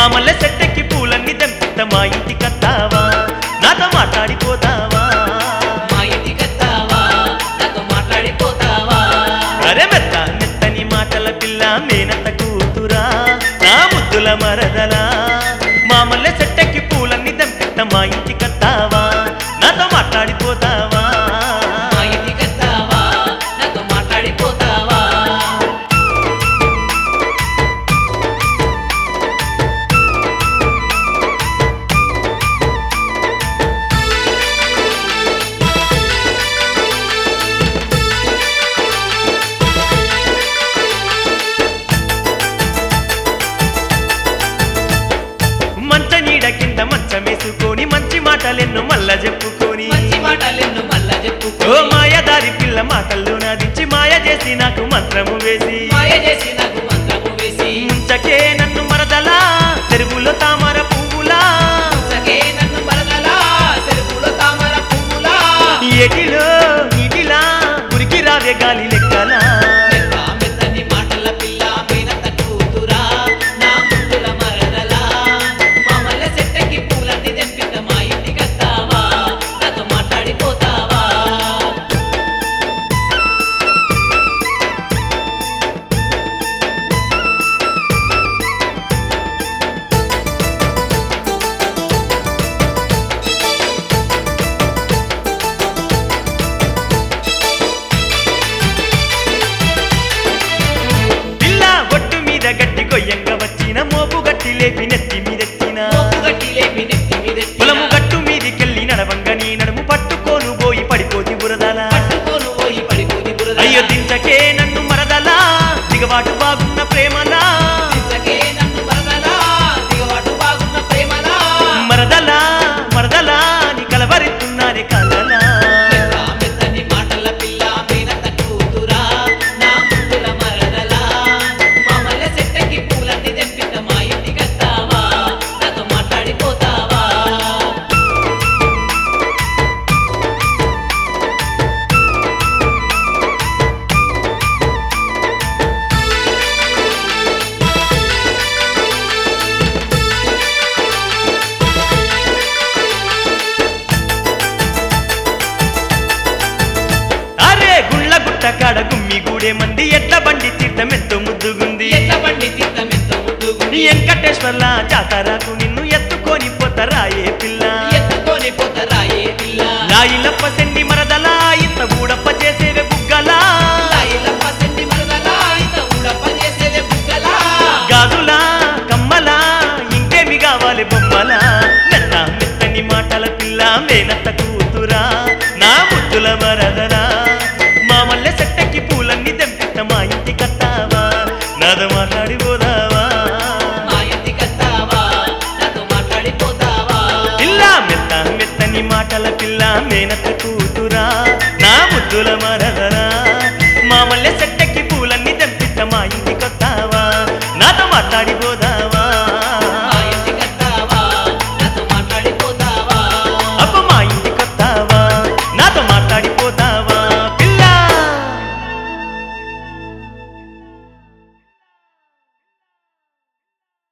మామల్ల చెట్టెక్కి పూలన్నీ తెంపిత మా ఇంటికి వస్తావా నాతో మాట్లాడిపోతావా మా ఇంటికత్తావా నాతో మాట్లాడిపోతావా అరే మెత్త మెత్తని మాటల పిల్ల మేనత్త కూతురా నా ముద్దుల మరదలా మామల్ల చెట్టెక్కి పూలన్నీ తెంపిత మా ఇంటికి వస్తావా నాతో మాట్లాడిపోతావా మా ఇంటికత్తావా నాతో మాట్లాడిపోతావా మంచ నీడ కింద మంచమేసుకొని మంచి మాటలెన్నో మల్ల చెప్పుకొని మంచి మాటలెన్ను మళ్ళా చెప్పు ఓ మాయదారి పిల్ల మాటల్లో నాదించి మాయ చేసి నాకు మంత్రము వేసి మాయ చేసి నాకు మంత్రము వేసి ముంచకే నన్ను మరదలా చెరువులో తామర పువ్వులా సగే నన్ను మరదలా చెరుపులో తామర పువ్వులా ఎటిలో ఇటిలా గురికి రావే గాలి లెక్కలా మెత్త మెత్తని మాటల పిల్ల మేనత్త కూతురా నా ముద్దుల మరదలా మామల చెట్టకి పూలన్నీ తెంపిత మా ఇంటికత్తావా నాతో మాట్లాడిపోతావా పిల్ల ఒట్టు మీద గట్టి కొయ్యంగా వచ్చిన మోపు గట్టి లేపి నెత్తి మీదెత్తిన మోపు గట్టి లేపి నెత్తి మీదెత్తిన పొలము గట్టు మీదికెళ్ళి నడవంగా నీ నడుము పట్టుకోను పోయి పడిపోతి బురదలా పట్టుకోను పోయి పడిపోయి బురద అయ్యో దించకే నన్ను మరదలా దిగబాటు బాగున్న ప్రేమలా సగే నన్ను మరదలా దిగవాటు బాగున్న ప్రేమలా మరదలా మరదలా నీ కలవరిస్తున్నానే కలలా మెత్త మెత్తని మాటల పిల్ల మేనత్త కూతురా నా ముద్దుల మరదలా మామల చెట్టకి పూలన్నీ తెంపిత మా ఇంటికత్తావా నాతో మాట్లాడిపోతావా అరే గుళ్ళ గుట్ట కాడ గుమ్మి గూడే మంది ఎట్ల బండి తీర్థం ఎంతో ముద్దుగుంది ఎట్ల బండి తీర్థం ఎంత ముద్దుగుంది నీ వెంకటేశ్వర్ల జాతరకు నిన్ను ఎత్తుకొని పోతరాయే పిల్ల ఎత్తుకొని పోతారా ఏ పిల్ల నా ఇల్లప్ప సెండి మరదలా ఇంత బూడప్ప చేసేవే బుగ్గలా లాయిలమ్మ సెంటి మరదలా ఇంత ఊడప్ప చేసేదే బుగ్గలా గాజులా కమ్మలా ఇంకేమి కావాలి బొమ్మలా మెత్త మెత్తని మాటల పిల్ల మేనత్త కూతురా నా ముద్దుల మరదలా